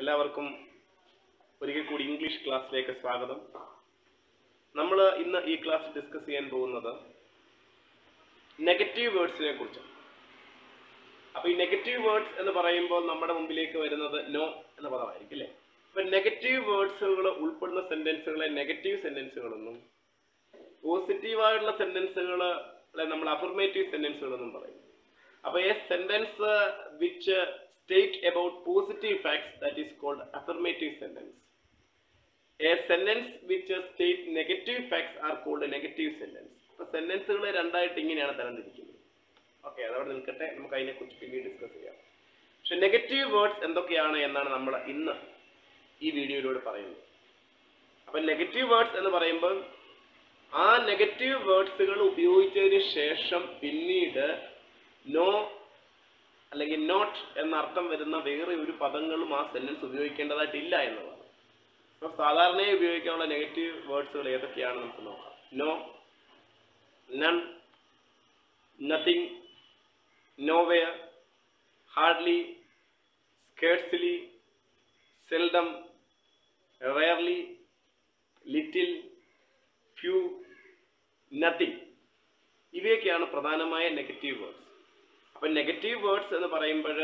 എല്ലാവർക്കും ഒരിക്കൽ കൂടി ഇംഗ്ലീഷ് ക്ലാസ്സിലേക്ക് സ്വാഗതം നമ്മൾ ഇന്ന് ഈ ക്ലാസ് ഡിസ്കസ് ചെയ്യാൻ പോകുന്നത് നെഗറ്റീവ് വേർഡ്സിനെ കുറിച്ചാണ് അപ്പോൾ ഈ നെഗറ്റീവ് വേർഡ്സ് എന്ന് പറയുമ്പോൾ നമ്മുടെ മുമ്പിലേക്ക് വരുന്നത് നോ എന്ന പദമായിരിക്കും അല്ലേ അപ്പൊ നെഗറ്റീവ് വേർഡ്സുകൾ ഉൾപ്പെടുന്ന സെന്റൻസുകളെ നെഗറ്റീവ് സെന്റൻസുകളെന്നും പോസിറ്റീവായിട്ടുള്ള സെന്റൻസുകളെ നമ്മൾ അഫർമേറ്റീവ് സെന്റൻസുകളെന്നും പറയും അപ്പോൾ a sentence which state about positive facts that is called affirmative sentence a sentence which state negative facts are called negative sentence അപ്പോൾ സെന്റൻസുകളെ രണ്ടായിട്ട് ഇങ്ങനെയാണ് തരംതിരിക്കുന്നത് ഓക്കെ അതവിടെ നിൽക്കട്ടെ നമുക്ക് അതിനെക്കുറിച്ച് പിന്നീട് ഡിസ്കസ് ചെയ്യാം പക്ഷെ നെഗറ്റീവ് വേർഡ്സ് എന്തൊക്കെയാണ് എന്നാണ് നമ്മൾ ഇന്ന് ഈ വീഡിയോയിലൂടെ പറയുന്നത് അപ്പം നെഗറ്റീവ് വേർഡ്സ് എന്ന് പറയുമ്പോൾ ആ നെഗറ്റീവ് വേർഡ്സുകൾ ഉപയോഗിച്ചതിന് ശേഷം പിന്നീട് നോ അല്ലെങ്കിൽ നോട്ട് എന്ന അർത്ഥം വരുന്ന വേറെ ഒരു പദങ്ങളും ആ സെന്റൻസ് ഉപയോഗിക്കേണ്ടതായിട്ടില്ല എന്നുള്ളതാണ് അപ്പോൾ സാധാരണയായി ഉപയോഗിക്കാനുള്ള നെഗറ്റീവ് വേർഡ്സുകൾ ഏതൊക്കെയാണ് നമുക്ക് നോക്കാം no none nothing nowhere, hardly, scarcely, seldom, rarely, little, few, nothing. ഇവയൊക്കെയാണ് പ്രധാനമായ നെഗറ്റീവ് വേർഡ്സ് അപ്പം നെഗറ്റീവ് വേർഡ്സ് എന്ന് പറയുമ്പോൾ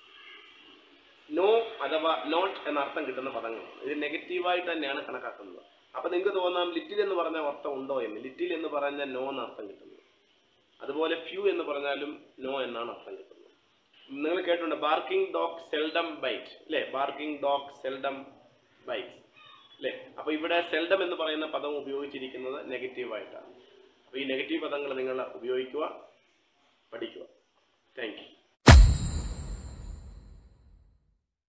നോ അഥവാ നോട്ട് എന്ന അർത്ഥം കിട്ടുന്ന പദങ്ങൾ ഇത് നെഗറ്റീവായിട്ട് തന്നെയാണ് കണക്കാക്കുന്നത് അപ്പം നിങ്ങൾക്ക് തോന്നാം ലിറ്റിൽ എന്ന് പറഞ്ഞ അർത്ഥം ഉണ്ടോ എന്ന് ലിറ്റിൽ എന്ന് പറഞ്ഞ നോ എന്ന അർത്ഥം കിട്ടുന്നു അതുപോലെ ഫ്യൂ എന്ന് പറഞ്ഞാലും നോ എന്നാണ് അർത്ഥം കിട്ടുന്നത് നിങ്ങൾ കേട്ടിട്ടുണ്ട് ബാർക്കിംഗ് ഡോഗ് സെൽഡം ബൈറ്റ് അല്ലേ ബാർക്കിംഗ് ഡോഗ് സെൽഡം ബൈറ്റ് അല്ലേ അപ്പോൾ ഇവിടെ സെൽഡം എന്ന് പറയുന്ന പദം ഉപയോഗിച്ചിരിക്കുന്നത് നെഗറ്റീവായിട്ടാണ് അപ്പോൾ ഈ നെഗറ്റീവ് പദങ്ങൾ നിങ്ങൾ ഉപയോഗിക്കുക പഠിക്കുക താങ്ക് യു